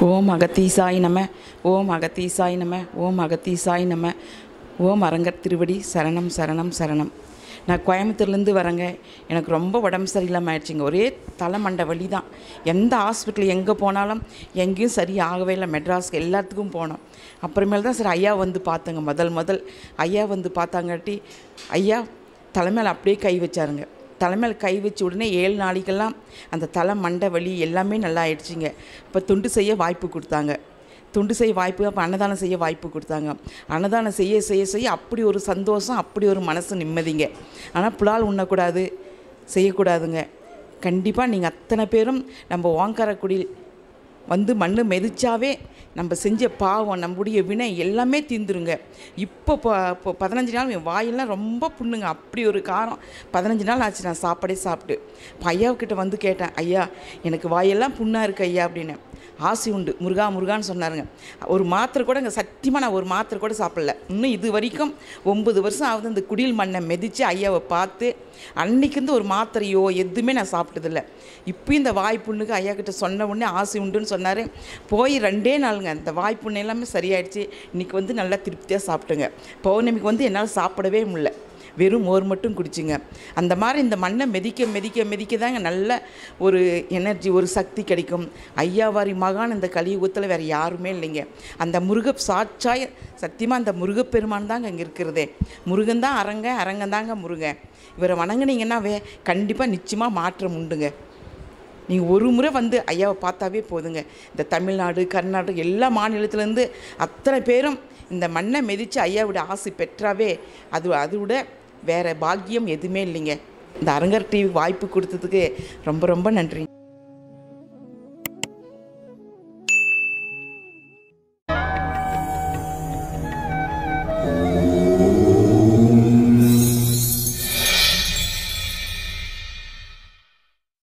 ஓம் அகத்தீசாய் நம ஓம் அகத்தீசாய் நம ஓம் அகத்தீசாய் நம ஓம் அரங்கர் திருவடி சரணம் சரணம் சரணம் நான் கோயம்புத்தூர்லேருந்து வரேங்க எனக்கு ரொம்ப உடம்பு சரியில்லாமல் ஆயிடுச்சுங்க ஒரே தலைமண்டை வலி தான் எந்த ஹாஸ்பிட்டல் எங்கே போனாலும் எங்கேயும் சரி ஆகவே இல்லை மெட்ராஸ்க்கு எல்லாத்துக்கும் போனோம் அப்புறமேல் தான் சரி ஐயா வந்து பார்த்தேங்க முதல் முதல் ஐயா வந்து பார்த்தாங்காட்டி ஐயா தலைமையில் அப்படியே கை வச்சாருங்க தலைமையில் கை வச்ச உடனே ஏழு நாளைக்கெல்லாம் அந்த தலை மண்டை வலி எல்லாமே நல்லா ஆயிடுச்சுங்க இப்போ துண்டு செய்ய வாய்ப்பு கொடுத்தாங்க துண்டு செய்ய வாய்ப்பு அப்போ அன்னதானம் செய்ய வாய்ப்பு கொடுத்தாங்க அன்னதானம் செய்ய செய்ய செய்ய அப்படி ஒரு சந்தோஷம் அப்படி ஒரு மனசு நிம்மதிங்க ஆனால் புலால் உண்ணக்கூடாது செய்யக்கூடாதுங்க கண்டிப்பாக நீங்கள் அத்தனை பேரும் நம்ம ஓங்காரக்குடியில் வந்து மண்ணு மெதிச்சாவே நம்ம செஞ்ச பாவம் நம்முடைய வினை எல்லாமே தீந்துருங்க இப்போ இப்போ இப்போ பதினஞ்சு நாள் என் வாயெல்லாம் ரொம்ப புண்ணுங்க அப்படி ஒரு காரம் பதினஞ்சு நாள் ஆச்சு நான் சாப்பாடே சாப்பிட்டு இப்போ ஐயாவுக்கிட்ட வந்து கேட்டேன் ஐயா எனக்கு வாயெல்லாம் புண்ணாக இருக்கு ஐயா அப்படின்னு ஆசை உண்டு முருகா முருகான்னு சொன்னாருங்க ஒரு மாத்திரை கூட இங்கே சத்தியமாக நான் ஒரு மாத்திரை கூட சாப்பிடல இன்னும் இது வரைக்கும் ஒம்பது வருஷம் ஆகுது இந்த குடில் மண்ணை மிதித்து ஐயாவை பார்த்து அன்னைக்கிருந்து ஒரு மாத்திரையோ எதுவுமே நான் சாப்பிட்டதில்ல இப்போ இந்த வாய்ப்புண்ணுக்கு ஐயா கிட்ட சொன்ன உடனே ஆசை உண்டுன்னு சொன்னார் போய் ரெண்டே நாளுங்க அந்த வாய்ப்புண்ணு எல்லாமே சரியாயிடுச்சு இன்றைக்கி வந்து நல்லா திருப்தியாக சாப்பிட்டுங்க பௌர்ணமிக்கு வந்து என்னால் சாப்பிடவே முடியல வெறும் மோர் மட்டும் குடிச்சிங்க அந்த மாதிரி இந்த மண்ணை மெதிக்க மெதிக்க மெதிக்க தாங்க நல்ல ஒரு எனர்ஜி ஒரு சக்தி கிடைக்கும் ஐயாவாரி மகான் இந்த கலியுகத்தில் வேறு யாருமே இல்லைங்க அந்த முருக சாட்சாய சத்தியமாக அந்த முருகப்பெருமான் தாங்க இங்கே இருக்கிறதே முருகன் தான் அரங்க அரங்கன் தாங்க முருகன் இவரை வணங்குனீங்கன்னா வே கண்டிப்பாக நிச்சயமாக மாற்றம் உண்டுங்க நீங்கள் ஒரு முறை வந்து ஐயாவை பார்த்தாவே போதுங்க இந்த தமிழ்நாடு கர்நாடகா எல்லா மாநிலத்துலேருந்து அத்தனை பேரும் இந்த மண்ணை மிதித்து ஐயாவோட ஆசை பெற்றாவே அது அதை விட வேறு பாக்கியம் எதுவுமே இல்லைங்க இந்த அரங்கர் டிவி வாய்ப்பு கொடுத்ததுக்கு ரொம்ப ரொம்ப நன்றி